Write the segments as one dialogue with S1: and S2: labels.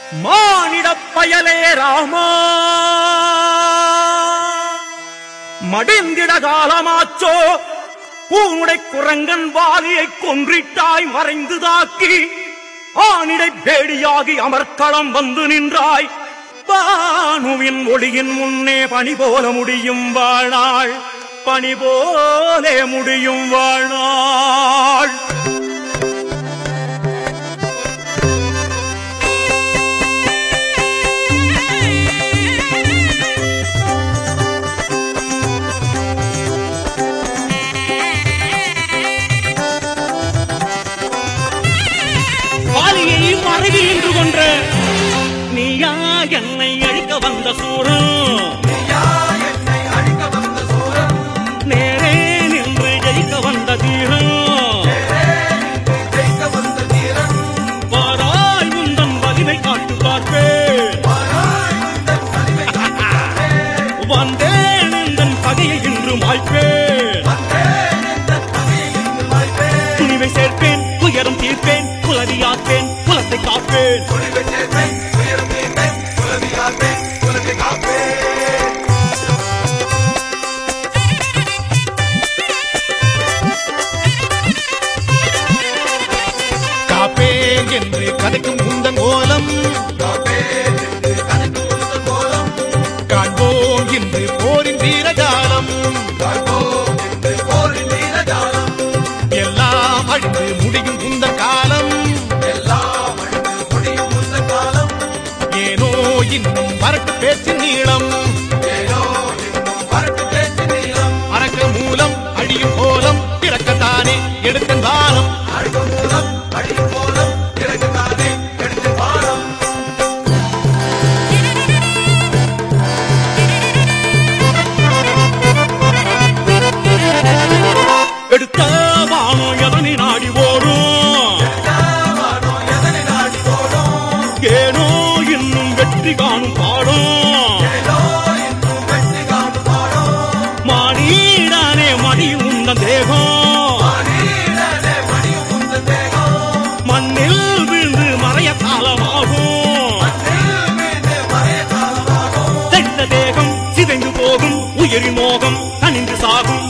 S1: மானிடப் பயலே ராமா மடிந்திட காலமாச்சோ பூனுடை குரங்கன் வாலியைக் கொன்றிட்டாய் மறைந்து தாக்கி ஆனிடை பேடியாகி அமர்க்களம் வந்து நின்றாய் பானுவின் ஒளியின் முன்னே பணி போல முடியும் வாழ்நாள் பணி போலே முடியும் வாழ்நாள் வாலியை மறைவில் நின்று கொன்ற நீயா என்னை அழிக்க வந்த சூரம் நேரே நின்று ஜெயிக்க வந்த தீரம் பாராய் முந்தன் வலிமை காட்டு பார்ப்பேன் வந்தேன் எந்தன் பகையை இன்று மாய்ப்பேன் துணிவை சேர்ப்பேன் துயரம் தீர்ப்பேன் குலவியாப்பேன் குலத்தை காப்பேன்
S2: காப்பேன் என்று கதைக்கும் உந்தன் ஓலம் காண்போம் என்று போரின் வீரஜாலம் எல்லாம் அழிந்து முடியும் உந்தன் காலம் ஏனோ இன்னும் வரட்டு பேச்சின் நீளம் அரக்க மூலம் அழியும் கோலம் பிறக்கத்தானே எடுத்தன் வானம்
S1: எடுத்த வானம் எதனை நாடி ஓடும் ஏனோ இன்னும் வெற்றி காணும் பாடும் மானீடானே மடியும் உந்தன் தேகம் மண்ணில் விழுந்து மறைய காலமாகும் செத்த தேகம் சிதைந்து போகும் உயிரின் மோகம் தனிந்து சாகும்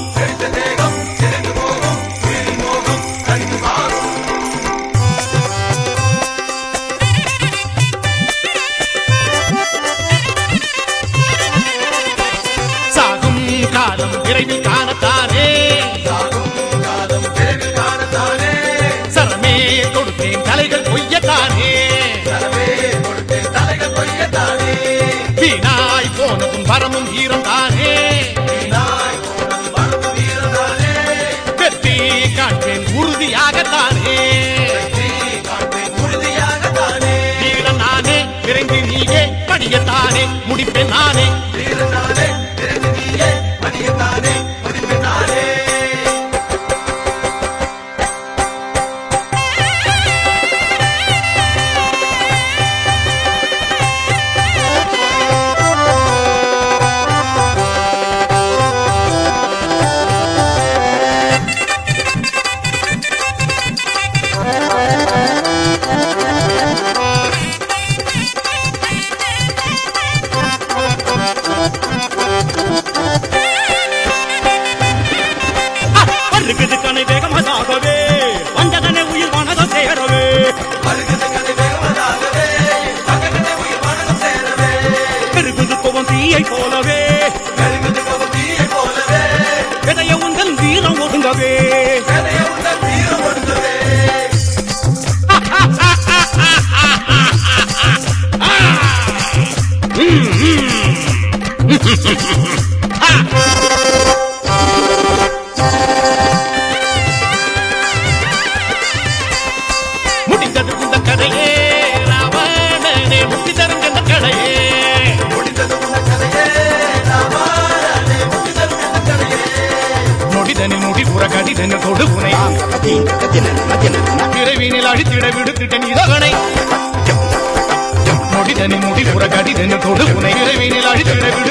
S2: சாகும் காலம் விரைவில் காணத்தானே சரமே கொடுத்தேன் தலைகள் கொய்யத்தானே வீணாய் போனதும் வரமும் ஈரம் தானே வெற்றி காண்பேன் உறுதியாகத்தானே வீரன் நானே விரைந்து நீயே படியத்தானே முடிப்பேன் நானே
S1: அருகுது கனை வேகமதாகவே வந்ததனை உயிர் மனத சேரவே பெருகுது கோவம் தீயை போலவே விதைய உந்தன் வீரம் ஒதுங்கவே
S2: முடிந்தது இந்த கதையே ராவணனே முட்டி தரும் இந்த கதையே நொடிதனில் முடி புற கடிதனில் தொடு புனை பிறவினில் அழித்திட விடுத்திட்ட இதகனை நொடிதனில் முடி புற கடிதனில் தொடு புனை பிறவினில் அழித்திட விடு